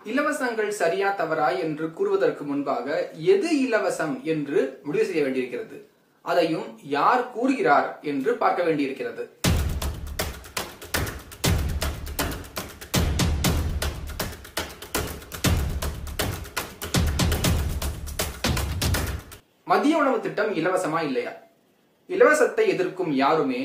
இலவசங்கள் சரியா தவறா என்று கூறுவதற்கு முன்பாக எது இலவசம் என்று முடிவு செய்ய வேண்டியிருக்கிறது அதையும் யார் கூறுகிறார் என்று பார்க்க வேண்டியிருக்கிறது மதிய உணவு திட்டம் இலவசமா இல்லையா இலவசத்தை எதிர்க்கும் யாருமே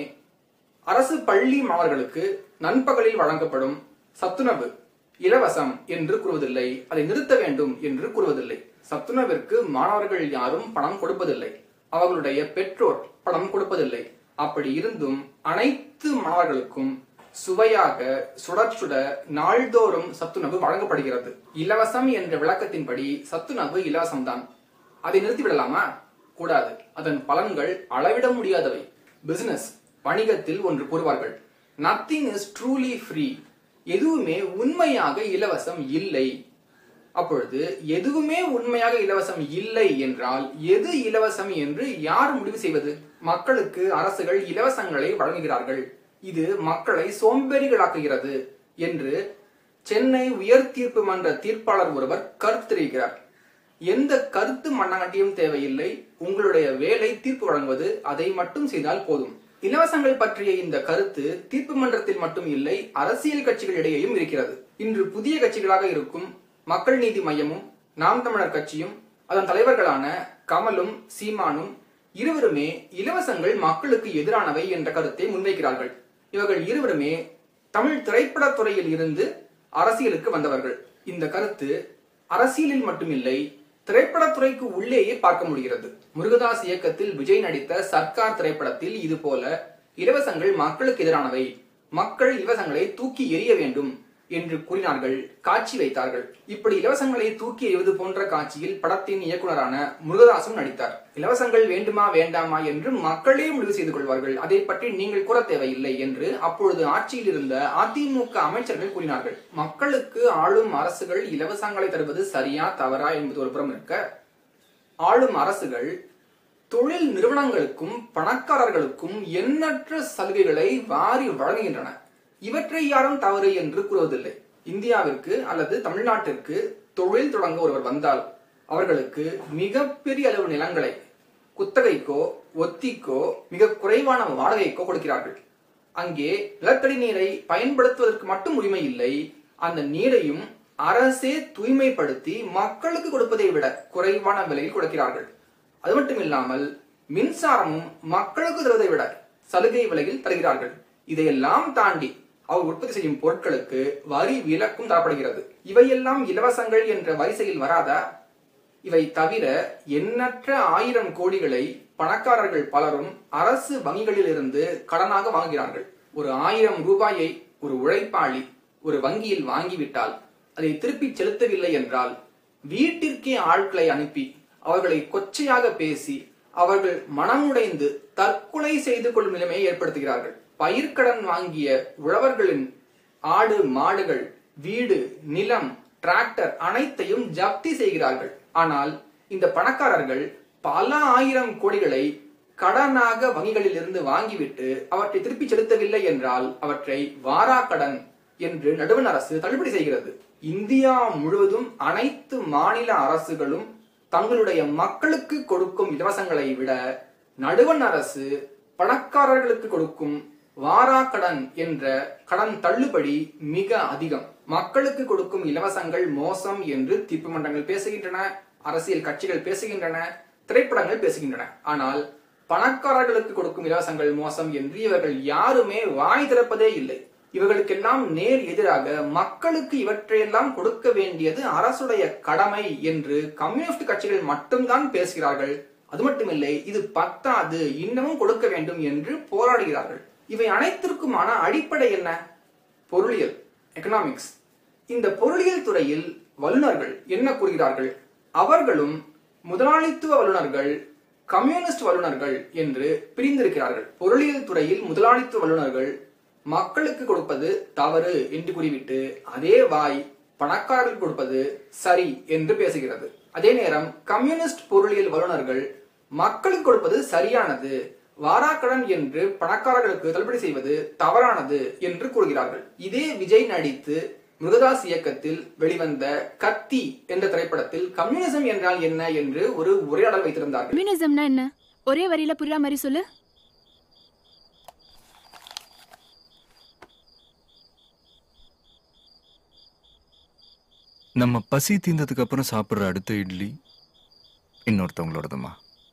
அரசு பள்ளி மாணவர்களுக்கு நண்பகலில் வழங்கப்படும் சத்துணவு இலவசம் என்று கூறுவதில்லை அதை நிறுத்த வேண்டும் என்று கூறுவதில்லை சத்துணவிற்கு மாணவர்கள் யாரும் பணம் கொடுப்பதில்லை அவர்களுடைய பெற்றோர் பணம் கொடுப்பதில்லை அப்படி இருந்தும் அனைத்து மாணவர்களுக்கும் சுவையாக சுட சுட நாள்தோறும் சத்துணவு வழங்கப்படுகிறது இலவசம் என்ற விளக்கத்தின்படி சத்துணவு இலவசம்தான் அதை நிறுத்திவிடலாமா கூடாது அதன் பலன்கள் அளவிட முடியாதவை பிசினஸ் வணிகத்தில் ஒன்று கூறுவார்கள் நத்திங் இஸ் ட்ரூலி ஃப்ரீ எதுவுமே உண்மையாக இலவசம் இல்லை அப்பொழுது எதுவுமே உண்மையாக இலவசம் இல்லை என்றால் எது இலவசம் என்று யார் முடிவு செய்வது மக்களுக்கு அரசுகள் இலவசங்களை வழங்குகிறார்கள் இது மக்களை சோம்பேறிகளாக்குகிறது என்று சென்னை உயர் தீர்ப்பு மன்ற தீர்ப்பாளர் ஒருவர் கருத்தரிக்கிறார் எந்த கருத்து மண்ணாங்கட்டியும் தேவையில்லை உங்களுடைய வேலை தீர்ப்பு வழங்குவது அதை மட்டும் செய்தால் போதும் இலவசங்கள் பற்றிய இந்த கருத்து தீர்ப்பு மன்றத்தில் மட்டும் இல்லை அரசியல் கட்சிகளிடையேயும் இருக்கிறது இன்று புதிய கட்சிகளாக இருக்கும் மக்கள் நீதி மையமும் நாம் தமிழர் கட்சியும் அதன் தலைவர்களான கமலும் சீமானும் இருவருமே இலவசங்கள் மக்களுக்கு எதிரானவை என்ற கருத்தை முன்வைக்கிறார்கள் இவர்கள் இருவருமே தமிழ் திரைப்படத் துறையில் இருந்து அரசியலுக்கு வந்தவர்கள் இந்த கருத்து அரசியலில் மட்டுமில்லை திரைப்படத்துறைக்கு உள்ளேயே பார்க்க முடிகிறது முருகதாஸ் இயக்கத்தில் விஜய் நடித்த சர்க்கார் திரைப்படத்தில் இது போல இலவசங்கள் மக்களுக்கு எதிரானவை மக்கள் இலவசங்களை தூக்கி எறிய வேண்டும் என்று கூறினார்கள் காட்சி வைத்தார்கள் இப்படி இலவசங்களை தூக்கி எறிவது போன்ற காட்சியில் படத்தின் இயக்குனரான முருகதாசும் நடித்தார் இலவசங்கள் வேண்டுமா வேண்டாமா என்று மக்களே முடிவு செய்து கொள்வார்கள் அதை பற்றி நீங்கள் கூற தேவையில்லை என்று அப்பொழுது ஆட்சியில் இருந்த அதிமுக அமைச்சர்கள் கூறினார்கள் மக்களுக்கு ஆளும் அரசுகள் இலவசங்களை தருவது சரியா தவறா என்பது ஒரு புறம் இருக்க ஆளும் அரசுகள் தொழில் நிறுவனங்களுக்கும் பணக்காரர்களுக்கும் எண்ணற்ற சலுகைகளை வாரி வழங்குகின்றன இவற்றை யாரும் தவறு என்று கூறுவதில்லை இந்தியாவிற்கு அல்லது தமிழ்நாட்டிற்கு தொழில் தொடங்க ஒருவர் வந்தால் அவர்களுக்கு மிகப்பெரிய அளவு நிலங்களை குத்தகைக்கோ ஒத்திக்கோ மிக குறைவான வாடகைக்கோ கொடுக்கிறார்கள் அங்கே நிலத்தடி நீரை பயன்படுத்துவதற்கு மட்டும் உரிமை இல்லை அந்த நீரையும் அரசே தூய்மைப்படுத்தி மக்களுக்கு கொடுப்பதை விட குறைவான விலையில் கொடுக்கிறார்கள் அது மட்டும் இல்லாமல் மின்சாரமும் மக்களுக்கு தருவதை விட சலுகை விலையில் தருகிறார்கள் இதையெல்லாம் தாண்டி அவர் உற்பத்தி செய்யும் பொருட்களுக்கு வரி விலக்கும் தரப்படுகிறது இவையெல்லாம் இலவசங்கள் என்ற வரிசையில் வராதா இவை தவிர எண்ணற்ற ஆயிரம் கோடிகளை பணக்காரர்கள் பலரும் அரசு வங்கிகளில் இருந்து கடனாக வாங்குகிறார்கள் ஒரு ஆயிரம் ரூபாயை ஒரு உழைப்பாளி ஒரு வங்கியில் வாங்கிவிட்டால் அதை திருப்பி செலுத்தவில்லை என்றால் வீட்டிற்கே ஆட்களை அனுப்பி அவர்களை கொச்சையாக பேசி அவர்கள் மனமுடைந்து தற்கொலை செய்து கொள்ளும் நிலைமையை ஏற்படுத்துகிறார்கள் பயிர்க்கடன் வாங்கிய உழவர்களின் ஆடு மாடுகள் வீடு நிலம் டிராக்டர் அனைத்தையும் ஜப்தி செய்கிறார்கள் ஆனால் இந்த பணக்காரர்கள் பல ஆயிரம் கோடிகளை கடனாக வங்கிகளில் இருந்து வாங்கிவிட்டு அவற்றை திருப்பி செலுத்தவில்லை என்றால் அவற்றை வாராக்கடன் என்று நடுவண் அரசு தள்ளுபடி செய்கிறது இந்தியா முழுவதும் அனைத்து மாநில அரசுகளும் தங்களுடைய மக்களுக்கு கொடுக்கும் இலவசங்களை விட நடுவண் அரசு பணக்காரர்களுக்கு கொடுக்கும் வாராக்கடன் என்ற கடன் தள்ளுபடி மிக அதிகம் மக்களுக்கு கொடுக்கும் இலவசங்கள் மோசம் என்று தீர்ப்பு மன்றங்கள் பேசுகின்றன அரசியல் கட்சிகள் பேசுகின்றன திரைப்படங்கள் பேசுகின்றன ஆனால் பணக்காரர்களுக்கு கொடுக்கும் இலவசங்கள் மோசம் என்று இவர்கள் யாருமே வாய் திறப்பதே இல்லை இவர்களுக்கெல்லாம் நேர் எதிராக மக்களுக்கு இவற்றையெல்லாம் கொடுக்க வேண்டியது அரசுடைய கடமை என்று கம்யூனிஸ்ட் கட்சிகள் மட்டும்தான் பேசுகிறார்கள் அது மட்டுமில்லை இது பத்தாது இன்னமும் கொடுக்க வேண்டும் என்று போராடுகிறார்கள் இவை அனைத்திற்குமான அடிப்படை என்ன பொருளியல் எக்கனாமிக்ஸ் இந்த பொருளியல் துறையில் வல்லுநர்கள் என்ன கூறுகிறார்கள் அவர்களும் முதலாளித்துவ வல்லுநர்கள் கம்யூனிஸ்ட் வல்லுநர்கள் என்று பிரிந்திருக்கிறார்கள் பொருளியல் துறையில் முதலாளித்துவ வல்லுநர்கள் மக்களுக்கு கொடுப்பது தவறு என்று கூறிவிட்டு அதே வாய் பணக்காரர்களுக்கு கொடுப்பது சரி என்று பேசுகிறது அதே நேரம் கம்யூனிஸ்ட் பொருளியல் வல்லுநர்கள் மக்களுக்கு கொடுப்பது சரியானது வாராக்கடன் என்று பணக்காரர்களுக்கு தள்ளுபடி செய்வது தவறானது என்று கூறுகிறார்கள் இதே விஜய் நடித்து முருகதாஸ் இயக்கத்தில் வெளிவந்த கத்தி என்ற திரைப்படத்தில் கம்யூனிசம் என்றால் என்ன என்று ஒரு உரையாடல் வைத்திருந்தார்கள் கம்யூனிசம்னா என்ன ஒரே வரியில புரியுற மாதிரி சொல்லு நம்ம பசி தீர்ந்ததுக்கு அப்புறம் சாப்பிடுற அடுத்த இட்லி இன்னொருத்தவங்களோடதுமா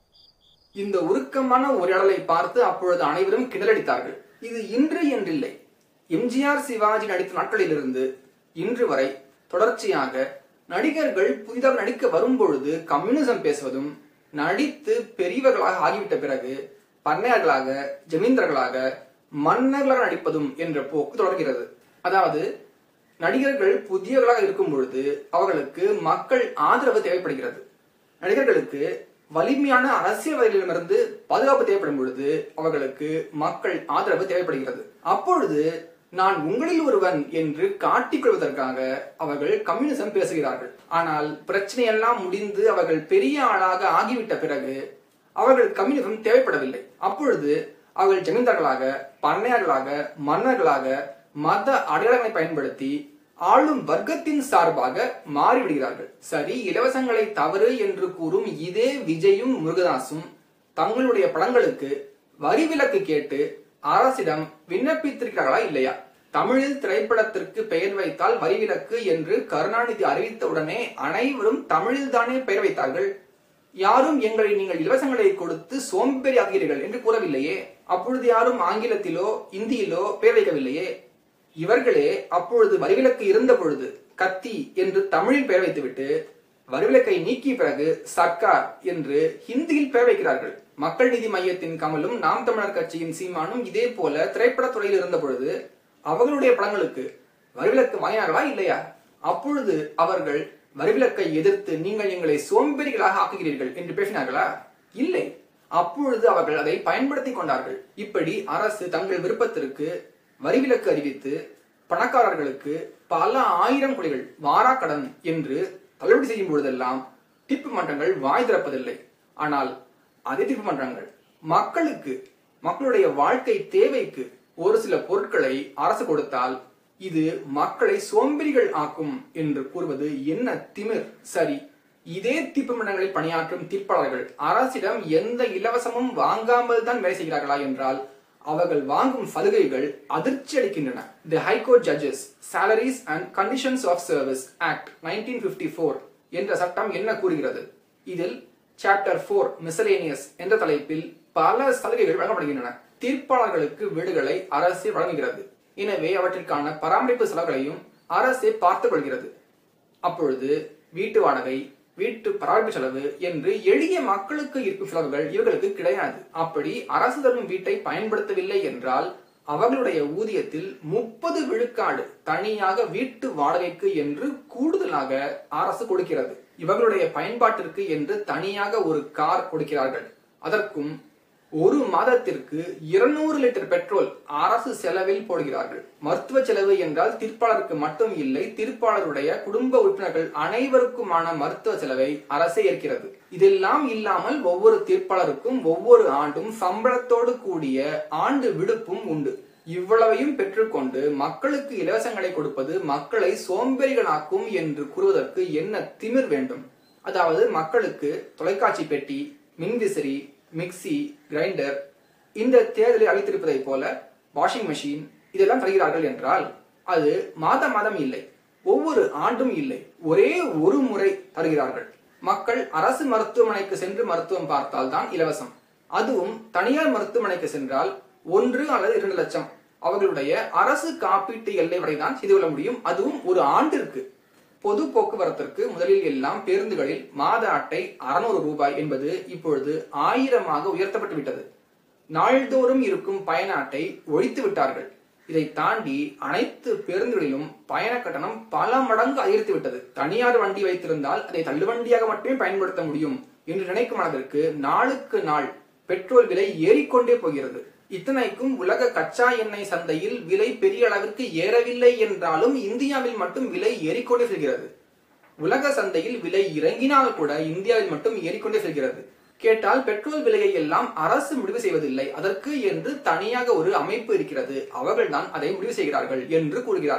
இந்த உருக்கமான உரையாடலை பார்த்து அப்பொழுது அனைவரும் கிண்டலடித்தார்கள் இது இன்று என்றில்லை எம்ஜிஆர் சிவாஜி நடித்த நாட்களிலிருந்து இன்று வரை தொடர்ச்சியாக நடிகர்கள் புதிதாக நடிக்க வரும்பொழுது கம்யூனிசம் பேசுவதும் நடித்து பெரியவர்களாக ஆகிவிட்ட பிறகு பண்ணையர்களாக ஜமீன்தார்களாக மன்னர்களாக நடிப்பதும் என்ற போக்கு தொடர்கிறது அதாவது நடிகர்கள் புதியவர்களாக இருக்கும் பொழுது அவர்களுக்கு மக்கள் ஆதரவு தேவைப்படுகிறது நடிகர்களுக்கு வலிமையான அரசியல்வாதிகளிடமிருந்து பாதுகாப்பு தேவைப்படும் பொழுது அவர்களுக்கு மக்கள் ஆதரவு தேவைப்படுகிறது அப்பொழுது நான் உங்களில் ஒருவன் என்று காட்டிக் கொள்வதற்காக அவர்கள் கம்யூனிசம் பேசுகிறார்கள் ஆனால் பிரச்சனையெல்லாம் முடிந்து அவர்கள் பெரிய ஆளாக ஆகிவிட்ட பிறகு அவர்கள் கம்யூனிசம் தேவைப்படவில்லை அப்பொழுது அவர்கள் ஜமீன்தார்களாக பண்ணையார்களாக மன்னர்களாக மத அடையாளங்களை பயன்படுத்தி ஆளும் வர்க்கத்தின் சார்பாக மாறிவிடுகிறார்கள் சரி இலவசங்களை தவறு என்று கூறும் இதே விஜயும் முருகதாசும் தங்களுடைய படங்களுக்கு வரி விலக்கு கேட்டு அரசிடம் விண்ணப்பித்திருக்கிறார்களா இல்லையா தமிழில் திரைப்படத்திற்கு பெயர் வைத்தால் வரி விலக்கு என்று கருணாநிதி அறிவித்த உடனே அனைவரும் தமிழில் தானே பெயர் வைத்தார்கள் யாரும் எங்களை நீங்கள் இலவசங்களை கொடுத்து சோம்பேறி ஆகிறீர்கள் என்று கூறவில்லையே அப்பொழுது யாரும் ஆங்கிலத்திலோ இந்தியிலோ பெயர் வைக்கவில்லையே இவர்களே அப்பொழுது வரிவிலக்கு இருந்த பொழுது கத்தி என்று தமிழில் பெயர் வைத்துவிட்டு வரிவிலக்கை நீக்கிய பிறகு சர்க்கார் என்று ஹிந்தியில் பெயர் வைக்கிறார்கள் மக்கள் நீதி மையத்தின் கமலும் நாம் தமிழர் கட்சியின் சீமானும் இதே போல திரைப்படத் துறையில் இருந்த பொழுது அவர்களுடைய படங்களுக்கு வரிவிலக்கு வாங்கினார்களா இல்லையா அப்பொழுது அவர்கள் வரிவிலக்கை எதிர்த்து நீங்கள் எங்களை சோம்பேறிகளாக ஆக்குகிறீர்கள் என்று பேசினார்களா இல்லை அப்பொழுது அவர்கள் அதை பயன்படுத்திக் கொண்டார்கள் இப்படி அரசு தங்கள் விருப்பத்திற்கு வரிவிலக்கு அறிவித்து பணக்காரர்களுக்கு பல ஆயிரம் கோடிகள் வாராக்கடன் என்று தள்ளுபடி செய்யும் பொழுதெல்லாம் தீர்ப்பு மன்றங்கள் வாய் திறப்பதில்லை ஆனால் அதே தீர்ப்பு மன்றங்கள் மக்களுக்கு மக்களுடைய வாழ்க்கை தேவைக்கு ஒரு சில பொருட்களை அரசு கொடுத்தால் இது மக்களை சோம்பேறிகள் ஆக்கும் என்று கூறுவது என்ன திமிர் சரி இதே தீர்ப்பு மன்றங்களில் பணியாற்றும் தீர்ப்பாளர்கள் அரசிடம் எந்த இலவசமும் வாங்காமல் தான் வேலை செய்கிறார்களா என்றால் அவர்கள் வாங்கும் சலுகைகள் அதிர்ச்சி அளிக்கின்றன the high court judges salaries and conditions of service act nineteen fifty four என்ற சட்டம் என்ன கூறுகிறது இதில் சாப்டர் ஃபோர் மிசலேனியஸ் என்ற தலைப்பில் பல சலுகைகள் வழங்கப்படுகின்றன தீர்ப்பாளர்களுக்கு வீடுகளை அரசு வழங்குகிறது எனவே அவற்றிற்கான பராமரிப்பு செலவுகளையும் அரசே பார்த்துக் கொள்கிறது அப்பொழுது வீட்டு வாடகை வீட்டு பராமரிப்பு செலவு என்று எளிய மக்களுக்கு இருக்கும் செலவுகள் இவர்களுக்கு கிடையாது அப்படி அரசு தரும் வீட்டை பயன்படுத்தவில்லை என்றால் அவர்களுடைய ஊதியத்தில் முப்பது விழுக்காடு தனியாக வீட்டு வாடகைக்கு என்று கூடுதலாக அரசு கொடுக்கிறது இவர்களுடைய பயன்பாட்டிற்கு என்று தனியாக ஒரு கார் கொடுக்கிறார்கள் அதற்கும் ஒரு மாதத்திற்கு இருநூறு லிட்டர் பெட்ரோல் அரசு செலவில் போடுகிறார்கள் மருத்துவ செலவு என்றால் தீர்ப்பாளருக்கு மட்டும் இல்லை தீர்ப்பாளருடைய குடும்ப உறுப்பினர்கள் அனைவருக்குமான மருத்துவ செலவை அரசே ஏற்கிறது இதெல்லாம் இல்லாமல் ஒவ்வொரு தீர்ப்பாளருக்கும் ஒவ்வொரு ஆண்டும் சம்பளத்தோடு கூடிய ஆண்டு விடுப்பும் உண்டு இவ்வளவையும் பெற்றுக்கொண்டு மக்களுக்கு இலவசங்களை கொடுப்பது மக்களை சோம்பேறிகளாக்கும் என்று கூறுவதற்கு என்ன திமிர் வேண்டும் அதாவது மக்களுக்கு தொலைக்காட்சி பெட்டி மின்விசிறி மிக்சி கிரைண்டர் இந்த தேர்தலில் அளித்திருப்பதைப் போல வாஷிங் மெஷின் இதெல்லாம் தருகிறார்கள் என்றால் அது மாத மாதம் இல்லை ஒவ்வொரு ஆண்டும் இல்லை ஒரே ஒரு முறை தருகிறார்கள் மக்கள் அரசு மருத்துவமனைக்கு சென்று மருத்துவம் பார்த்தால் தான் இலவசம் அதுவும் தனியார் மருத்துவமனைக்கு சென்றால் ஒன்று அல்லது இரண்டு லட்சம் அவர்களுடைய அரசு காப்பீட்டு எல்லை வரைதான் செய்து கொள்ள முடியும் அதுவும் ஒரு ஆண்டிற்கு பொது போக்குவரத்திற்கு முதலில் எல்லாம் பேருந்துகளில் மாத அட்டை அறுநூறு ரூபாய் என்பது இப்பொழுது ஆயிரமாக உயர்த்தப்பட்டு விட்டது நாள்தோறும் இருக்கும் பயண அட்டை ஒழித்து விட்டார்கள் இதை தாண்டி அனைத்து பேருந்துகளிலும் பயண கட்டணம் பல மடங்கு அதிகரித்து விட்டது தனியார் வண்டி வைத்திருந்தால் அதை தள்ளுவண்டியாக மட்டுமே பயன்படுத்த முடியும் என்று நினைக்கும் அளவிற்கு நாளுக்கு நாள் பெட்ரோல் விலை ஏறிக்கொண்டே போகிறது இத்தனைக்கும் உலக கச்சா எண்ணெய் சந்தையில் விலை பெரிய அளவிற்கு ஏறவில்லை என்றாலும் இந்தியாவில் மட்டும் விலை ஏறிக்கொண்டே செல்கிறது உலக சந்தையில் விலை இறங்கினால் கூட இந்தியாவில் மட்டும் ஏறிக்கொண்டே செல்கிறது கேட்டால் பெட்ரோல் விலையை எல்லாம் அரசு முடிவு செய்வதில்லை அதற்கு என்று தனியாக ஒரு அமைப்பு இருக்கிறது அவர்கள்தான் அதை முடிவு செய்கிறார்கள் என்று கூறுகிறார்கள்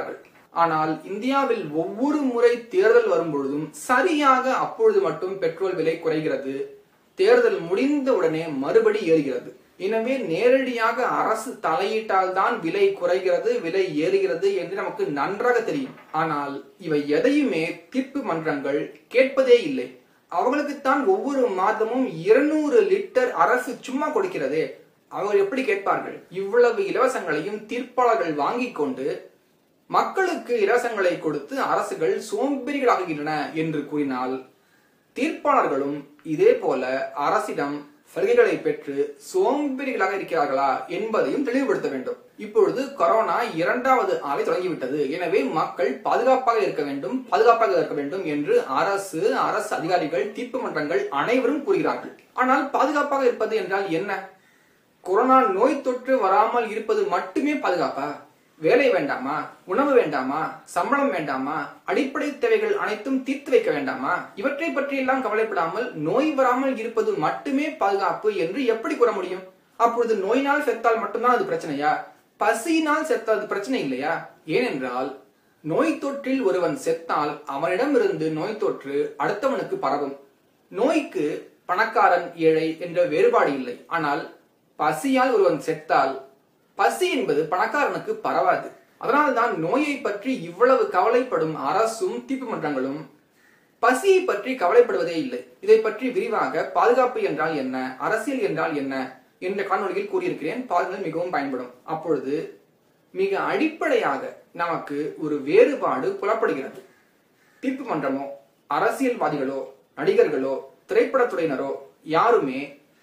ஆனால் இந்தியாவில் ஒவ்வொரு முறை தேர்தல் வரும்பொழுதும் சரியாக அப்பொழுது மட்டும் பெட்ரோல் விலை குறைகிறது தேர்தல் முடிந்த உடனே மறுபடி ஏறுகிறது எனவே நேரடியாக அரசு தலையிட்டால் தான் விலை குறைகிறது விலை ஏறுகிறது என்று நமக்கு நன்றாக தெரியும் ஆனால் இவை எதையுமே தீர்ப்பு மன்றங்கள் கேட்பதே இல்லை அவர்களுக்குத்தான் ஒவ்வொரு மாதமும் இருநூறு லிட்டர் அரசு சும்மா கொடுக்கிறதே அவங்க எப்படி கேட்பார்கள் இவ்வளவு இலவசங்களையும் தீர்ப்பாளர்கள் வாங்கிக் கொண்டு மக்களுக்கு இலவசங்களை கொடுத்து அரசுகள் சோம்பேறிகளாகின்றன என்று கூறினால் தீர்ப்பாளர்களும் இதே போல அரசிடம் சலுகைகளை பெற்று சோம்பேறிகளாக இருக்கிறார்களா என்பதையும் தெளிவுபடுத்த வேண்டும் இப்பொழுது கொரோனா இரண்டாவது ஆலை தொடங்கிவிட்டது எனவே மக்கள் பாதுகாப்பாக இருக்க வேண்டும் பாதுகாப்பாக இருக்க வேண்டும் என்று அரசு அரசு அதிகாரிகள் தீர்ப்பு மன்றங்கள் அனைவரும் கூறுகிறார்கள் ஆனால் பாதுகாப்பாக இருப்பது என்றால் என்ன கொரோனா நோய் தொற்று வராமல் இருப்பது மட்டுமே பாதுகாப்பா வேலை வேண்டாமா உணவு வேண்டாமா சம்பளம் வேண்டாமா அடிப்படை தேவைகள் அனைத்தும் தீர்த்து வைக்க வேண்டாமா இவற்றை பற்றியெல்லாம் கவலைப்படாமல் நோய் வராமல் இருப்பது மட்டுமே பாதுகாப்பு என்று எப்படி கூற முடியும் அப்பொழுது நோயினால் செத்தால் மட்டும்தான் அது பிரச்சனையா பசியினால் செத்தால் அது பிரச்சனை இல்லையா ஏனென்றால் நோய் தொற்றில் ஒருவன் செத்தால் அவனிடமிருந்து நோய் தொற்று அடுத்தவனுக்கு பரவும் நோய்க்கு பணக்காரன் ஏழை என்ற வேறுபாடு இல்லை ஆனால் பசியால் ஒருவன் செத்தால் பசி என்பது பணக்காரனுக்கு பரவாது அதனால்தான் நோயை பற்றி இவ்வளவு கவலைப்படும் அரசும் தீர்ப்பு மன்றங்களும் பசியை பற்றி கவலைப்படுவதே இல்லை இதை பற்றி விரிவாக பாதுகாப்பு என்றால் என்ன அரசியல் என்றால் என்ன என்ற காணொலியில் கூறியிருக்கிறேன் பாருங்கள் மிகவும் பயன்படும் அப்பொழுது மிக அடிப்படையாக நமக்கு ஒரு வேறுபாடு புலப்படுகிறது தீர்ப்பு மன்றமோ அரசியல்வாதிகளோ நடிகர்களோ திரைப்படத்துறையினரோ யாருமே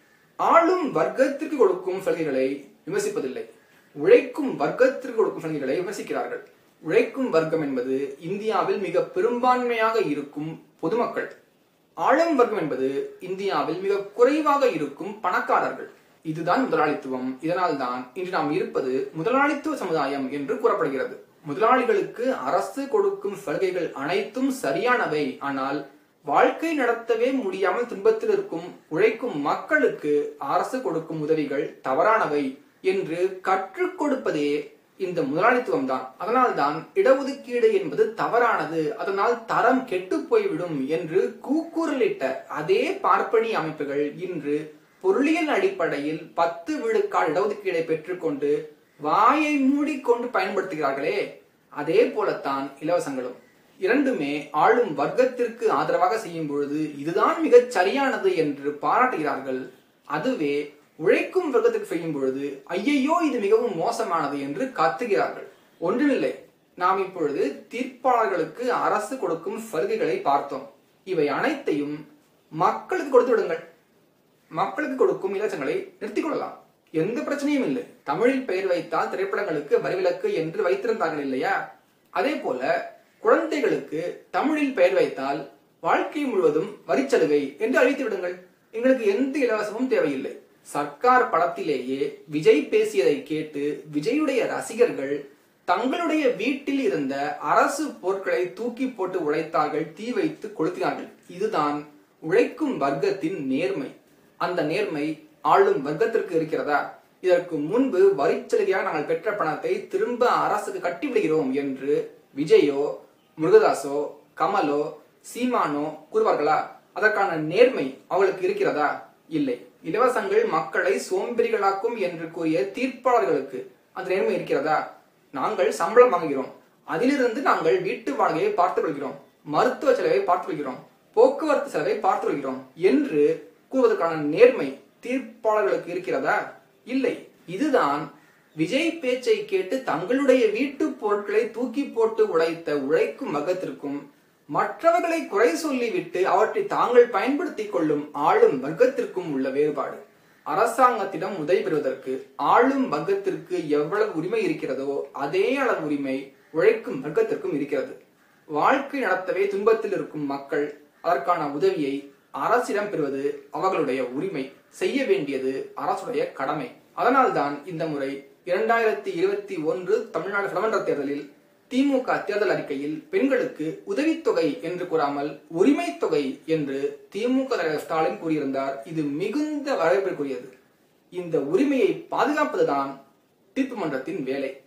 ஆளும் வர்க்கத்திற்கு கொடுக்கும் சலுகைகளை விமர்சிப்பதில்லை உழைக்கும் வர்க்கத்திற்கு கொடுக்கும் சலுகைகளை விமர்சிக்கிறார்கள் உழைக்கும் வர்க்கம் என்பது இந்தியாவில் மிக பெரும்பான்மையாக இருக்கும் பொதுமக்கள் ஆளும் வர்க்கம் என்பது இந்தியாவில் மிக குறைவாக இருக்கும் பணக்காரர்கள் இதுதான் முதலாளித்துவம் இதனால் தான் இன்று நாம் இருப்பது முதலாளித்துவ சமுதாயம் என்று கூறப்படுகிறது முதலாளிகளுக்கு அரசு கொடுக்கும் சலுகைகள் அனைத்தும் சரியானவை ஆனால் வாழ்க்கை நடத்தவே முடியாமல் துன்பத்தில் இருக்கும் உழைக்கும் மக்களுக்கு அரசு கொடுக்கும் உதவிகள் தவறானவை என்று கற்றுக் கொடுப்பதே இந்த முதலாளித்துவம் தான் அதனால்தான் இடஒதுக்கீடு என்பது தவறானது அதனால் தரம் கெட்டு போய்விடும் என்று கூக்குரலிட்ட அதே பார்ப்பனி அமைப்புகள் இன்று பொருளியல் அடிப்படையில் பத்து விழுக்காடு இடஒதுக்கீடை பெற்றுக்கொண்டு வாயை மூடிக்கொண்டு பயன்படுத்துகிறார்களே அதே போலத்தான் இலவசங்களும் இரண்டுமே ஆளும் வர்க்கத்திற்கு ஆதரவாக செய்யும் பொழுது இதுதான் மிகச் சரியானது என்று பாராட்டுகிறார்கள் அதுவே உழைக்கும் வர்க்கத்துக்கு செய்யும் பொழுது ஐயையோ இது மிகவும் மோசமானது என்று கத்துகிறார்கள் ஒன்றுமில்லை நாம் இப்பொழுது தீர்ப்பாளர்களுக்கு அரசு கொடுக்கும் சலுகைகளை பார்த்தோம் இவை அனைத்தையும் மக்களுக்கு கொடுத்து விடுங்கள் மக்களுக்கு கொடுக்கும் இலட்சங்களை நிறுத்திக் கொள்ளலாம் எந்த பிரச்சனையும் இல்லை தமிழில் பெயர் வைத்தால் திரைப்படங்களுக்கு வரிவிலக்கு என்று வைத்திருந்தார்கள் இல்லையா அதே போல குழந்தைகளுக்கு தமிழில் பெயர் வைத்தால் வாழ்க்கை முழுவதும் வரிச்சலுகை என்று அழித்து விடுங்கள் எங்களுக்கு எந்த இலவசமும் தேவையில்லை சர்க்கார் படத்திலேயே விஜய் பேசியதை கேட்டு விஜயுடைய ரசிகர்கள் தங்களுடைய வீட்டில் இருந்த அரசு பொருட்களை தூக்கி போட்டு உழைத்தார்கள் தீ வைத்து கொளுத்தினார்கள் இதுதான் உழைக்கும் வர்க்கத்தின் நேர்மை அந்த நேர்மை ஆளும் வர்க்கத்திற்கு இருக்கிறதா இதற்கு முன்பு வரிச்சலுகையாக நாங்கள் பெற்ற பணத்தை திரும்ப அரசுக்கு கட்டிவிடுகிறோம் என்று விஜயோ முருகதாசோ கமலோ சீமானோ கூறுவார்களா அதற்கான நேர்மை அவர்களுக்கு இருக்கிறதா இல்லை இலவசங்கள் மக்களை சோம்பேறிகளாக்கும் என்று கூறிய தீர்ப்பாளர்களுக்கு அந்த நேர்மை இருக்கிறதா நாங்கள் சம்பளம் வாங்குகிறோம் அதிலிருந்து நாங்கள் வீட்டு வாடகையை பார்த்துக் கொள்கிறோம் மருத்துவ செலவை பார்த்துக் கொள்கிறோம் போக்குவரத்து செலவை பார்த்துக் கொள்கிறோம் என்று கூறுவதற்கான நேர்மை தீர்ப்பாளர்களுக்கு இருக்கிறதா இல்லை இதுதான் விஜய் பேச்சை கேட்டு தங்களுடைய வீட்டு பொருட்களை தூக்கி போட்டு உழைத்த உழைக்கும் வர்க்கத்திற்கும் மற்றவர்களை குறை சொல்லிவிட்டு அவற்றை தாங்கள் பயன்படுத்திக் கொள்ளும் ஆளும் வர்க்கத்திற்கும் உள்ள வேறுபாடு அரசாங்கத்திடம் உதவி பெறுவதற்கு ஆளும் வர்க்கத்திற்கு எவ்வளவு உரிமை இருக்கிறதோ அதே அளவு உரிமை உழைக்கும் வர்க்கத்திற்கும் இருக்கிறது வாழ்க்கை நடத்தவே துன்பத்தில் இருக்கும் மக்கள் அதற்கான உதவியை அரசிடம் பெறுவது அவர்களுடைய உரிமை செய்ய வேண்டியது அரசுடைய கடமை அதனால்தான் இந்த முறை இரண்டாயிரத்தி இருபத்தி ஒன்று தமிழ்நாடு சட்டமன்ற தேர்தலில் திமுக தேர்தல் அறிக்கையில் பெண்களுக்கு உதவித்தொகை என்று கூறாமல் உரிமை தொகை என்று திமுக தலைவர் ஸ்டாலின் கூறியிருந்தார் இது மிகுந்த வரவேற்பிற்குரியது இந்த உரிமையை பாதுகாப்பதுதான் தீர்ப்பு மன்றத்தின் வேலை